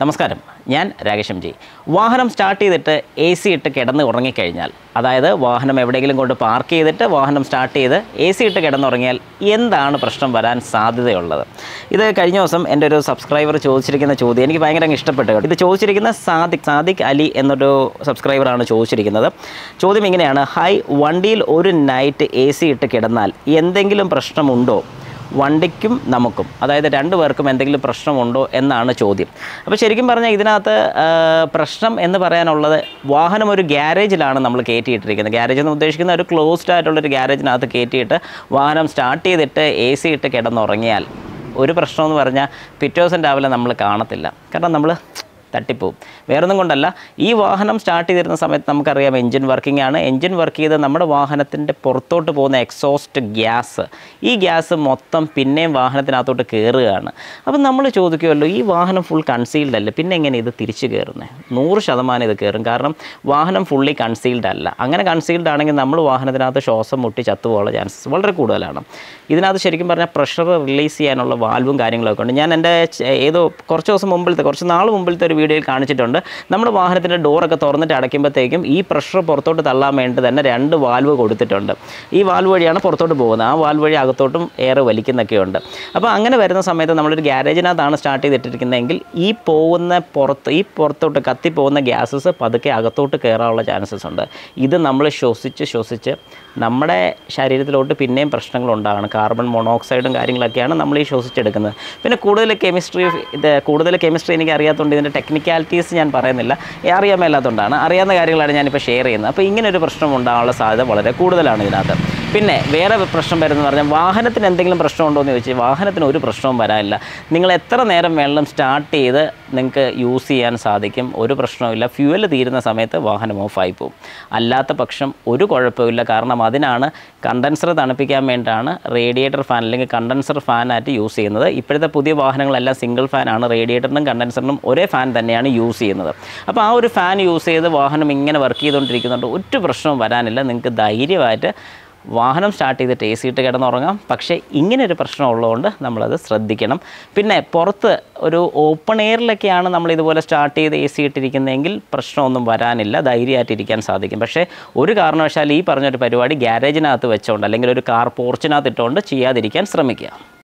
നമസ്കാരം ഞാൻ രാകേഷം ജി വാഹനം സ്റ്റാർട്ട് ചെയ്തിട്ട് എ സി ഇട്ട് കിടന്ന് ഉറങ്ങിക്കഴിഞ്ഞാൽ അതായത് വാഹനം എവിടെയെങ്കിലും കൊണ്ട് പാർക്ക് ചെയ്തിട്ട് വാഹനം സ്റ്റാർട്ട് ചെയ്ത് എ സി ഇട്ട് കിടന്നുറങ്ങിയാൽ എന്താണ് പ്രശ്നം വരാൻ സാധ്യതയുള്ളത് ഇത് കഴിഞ്ഞ ദിവസം എൻ്റെ ഒരു സബ്സ്ക്രൈബർ ചോദിച്ചിരിക്കുന്ന ചോദ്യം എനിക്ക് ഭയങ്കര അങ്ങ് ഇഷ്ടപ്പെട്ടു കേട്ടോ. ഇത് ചോദിച്ചിരിക്കുന്ന സാദിഖ് സാദിഖ് അലി എന്നൊരു സബ്സ്ക്രൈബറാണ് ചോദിച്ചിരിക്കുന്നത് ചോദ്യം ഇങ്ങനെയാണ് ഹായ് വണ്ടിയിൽ ഒരു നൈറ്റ് എ സി ഇട്ട് കിടന്നാൽ എന്തെങ്കിലും പ്രശ്നമുണ്ടോ വണ്ടിക്കും നമുക്കും അതായത് രണ്ടു പേർക്കും എന്തെങ്കിലും പ്രശ്നമുണ്ടോ എന്നാണ് ചോദ്യം അപ്പോൾ ശരിക്കും പറഞ്ഞാൽ ഇതിനകത്ത് ആ, പ്രശ്നം എന്ന് പറയാനുള്ളത് വാഹനം ഒരു ഗ്യാരേജിലാണ് നമ്മൾ കയറ്റിയിട്ടിരിക്കുന്നത് ഗ്യാരേജ് എന്ന് ഉദ്ദേശിക്കുന്ന ഒരു ക്ലോസ്ഡ് ആയിട്ടുള്ളൊരു ഗ്യാരേജിനകത്ത് കയറ്റിയിട്ട് വാഹനം സ്റ്റാർട്ട് ചെയ്തിട്ട് എ സി ഇട്ട് കിടന്നുറങ്ങിയാൽ ഒരു പ്രശ്നമെന്ന് പറഞ്ഞാൽ പിറ്റേ ദിവസം രാവിലെ നമ്മൾ കാണത്തില്ല കാരണം നമ്മൾ തട്ടിപ്പോവും വേറൊന്നും കൊണ്ടല്ല ഈ വാഹനം സ്റ്റാർട്ട് ചെയ്തിരുന്ന സമയത്ത് നമുക്കറിയാം എൻജിൻ വർക്കിംഗ് ആണ് എൻജിൻ വർക്ക് ചെയ്ത് നമ്മുടെ വാഹനത്തിൻ്റെ പുറത്തോട്ട് പോകുന്ന എക്സോസ്റ്റ് ഗ്യാസ് ഈ ഗ്യാസ് മൊത്തം പിന്നെയും വാഹനത്തിനകത്തോട്ട് കയറുകയാണ് അപ്പം നമ്മൾ ചോദിക്കുമല്ലോ ഈ വാഹനം ഫുൾ കൺസീൽഡ് അല്ലേ പിന്നെ എങ്ങനെ ഇത് തിരിച്ചു കയറുന്നത് നൂറ് ശതമാനം ഇത് കയറും കാരണം വാഹനം ഫുള്ളി കൺസീൽഡ് അല്ല അങ്ങനെ കൺസീൽഡ് ആണെങ്കിൽ നമ്മൾ വാഹനത്തിനകത്ത് ശ്വാസം മുട്ടി ചത്തുപോകാനുള്ള ചാൻസസ് വളരെ കൂടുതലാണ് ഇതിനകത്ത് ശരിക്കും പറഞ്ഞാൽ പ്രഷർ റിലീസ് ചെയ്യാനുള്ള വാൽവും കാര്യങ്ങളൊക്കെ ഉണ്ട് ഞാൻ എൻ്റെ ചെ- ഏതോ കുറച്ച് ദിവസം മുമ്പിലത്തെ കുറച്ച് നാൾ മുമ്പിലത്തെ ഒരു വീഡിയോയിൽ കാണിച്ചിട്ടുണ്ട് നമ്മുടെ വാഹനത്തിൻ്റെ ഡോറൊക്കെ തുറന്നിട്ട് അടയ്ക്കുമ്പോഴത്തേക്കും ഈ പ്രഷർ പുറത്തോട്ട് തള്ളാൻ വേണ്ടി തന്നെ രണ്ട് വാൽവ് കൊടുത്തിട്ടുണ്ട് ഈ വാൽവ് വഴിയാണ് പുറത്തോട്ട് പോകുന്നത് ആ വാൽവ് വഴി അകത്തോട്ടും എയർ വലിക്കുന്നൊക്കെയുണ്ട് അപ്പോൾ അങ്ങനെ വരുന്ന സമയത്ത് നമ്മളൊരു ഗ്യാരേജിനകത്താണ് സ്റ്റാർട്ട് ചെയ്തിട്ടിരിക്കുന്നതെങ്കിൽ ഈ പോകുന്ന പുറത്ത് ഈ പുറത്തോട്ട് കത്തിപ്പോകുന്ന ഗ്യാസസ് പതുക്കെ അകത്തോട്ട് കയറാനുള്ള ചാൻസസ് ഉണ്ട് ഇത് നമ്മൾ ശ്വസിച്ച് ശ്വസിച്ച് നമ്മുടെ ശരീരത്തിലോട്ട് പിന്നെയും പ്രശ്നങ്ങൾ ഉണ്ടാകണം കാർബൺ മോണോക്സൈഡും കാര്യങ്ങളൊക്കെയാണ് നമ്മൾ ഈ ശ്വസിച്ചെടുക്കുന്നത് പിന്നെ കൂടുതൽ കെമിസ്ട്രി ഇത് കൂടുതൽ കെമിസ്ട്രി എനിക്ക് അറിയാത്തതുകൊണ്ട് ഇതിൻ്റെ ടെക്നിക്കാലിറ്റീസ് ഞാൻ പറയുന്നില്ല അറിയാൻ മേലാത്തതുകൊണ്ടാണ് അറിയാവുന്ന കാര്യങ്ങളാണ് ഞാനിപ്പോൾ ഷെയർ ചെയ്യുന്നത് അപ്പോൾ ഇങ്ങനെ ഒരു പ്രശ്നം ഉണ്ടാകാനുള്ള സാധ്യത വളരെ കൂടുതലാണ് ഇതിനകത്ത് പിന്നെ വേറെ പ്രശ്നം വരുന്നത് പറഞ്ഞാൽ വാഹനത്തിന് എന്തെങ്കിലും പ്രശ്നമുണ്ടോ എന്ന് ചോദിച്ചാൽ വാഹനത്തിന് ഒരു പ്രശ്നവും വരാനില്ല നിങ്ങൾ എത്ര നേരം വേണം സ്റ്റാർട്ട് ചെയ്ത് നിങ്ങൾക്ക് യൂസ് ചെയ്യാൻ സാധിക്കും ഒരു പ്രശ്നവുമില്ല ഫ്യൂവൽ തീരുന്ന സമയത്ത് വാഹനം ഓഫായി പോകും അല്ലാത്ത പക്ഷം ഒരു കുഴപ്പമില്ല കാരണം അതിനാണ് കണ്ടൻസർ തണുപ്പിക്കാൻ വേണ്ടിയിട്ടാണ് റേഡിയേറ്റർ ഫാൻ അല്ലെങ്കിൽ കണ്ടൻസർ ഫാനായിട്ട് യൂസ് ചെയ്യുന്നത് ഇപ്പോഴത്തെ പുതിയ വാഹനങ്ങളെല്ലാം സിംഗിൾ ഫാനാണ് റേഡിയേറ്ററിനും കണ്ടൻസറിനും ഒരേ ഫാൻ തന്നെയാണ് യൂസ് ചെയ്യുന്നത് അപ്പോൾ ആ ഒരു ഫാൻ യൂസ് ചെയ്ത് വാഹനം ഇങ്ങനെ വർക്ക് ചെയ്തുകൊണ്ടിരിക്കുന്നുണ്ട് ഒരു പ്രശ്നവും വരാനില്ല നിങ്ങൾക്ക് ധൈര്യമായിട്ട് വാഹനം സ്റ്റാർട്ട് ചെയ്തിട്ട് എ സി ഇട്ട് കിടന്നുറങ്ങാം പക്ഷേ ഇങ്ങനെ ഒരു പ്രശ്നം ഉള്ളതുകൊണ്ട് നമ്മളത് ശ്രദ്ധിക്കണം പിന്നെ പുറത്ത് ഒരു ഓപ്പൺ എയറിലൊക്കെയാണ് നമ്മൾ ഇതുപോലെ സ്റ്റാർട്ട് ചെയ്ത് എ സി ഇട്ടിരിക്കുന്നതെങ്കിൽ പ്രശ്നമൊന്നും വരാനില്ല ധൈര്യമായിട്ട് ഇരിക്കാൻ സാധിക്കും പക്ഷേ ഒരു കാരണവശാൽ ഈ പറഞ്ഞൊരു പരിപാടി ഗ്യാരേജിനകത്ത് വെച്ചുകൊണ്ട് അല്ലെങ്കിൽ ഒരു കാർ പോർച്ചിനകത്ത് ഇട്ടുകൊണ്ട് ചെയ്യാതിരിക്കാൻ ശ്രമിക്കുക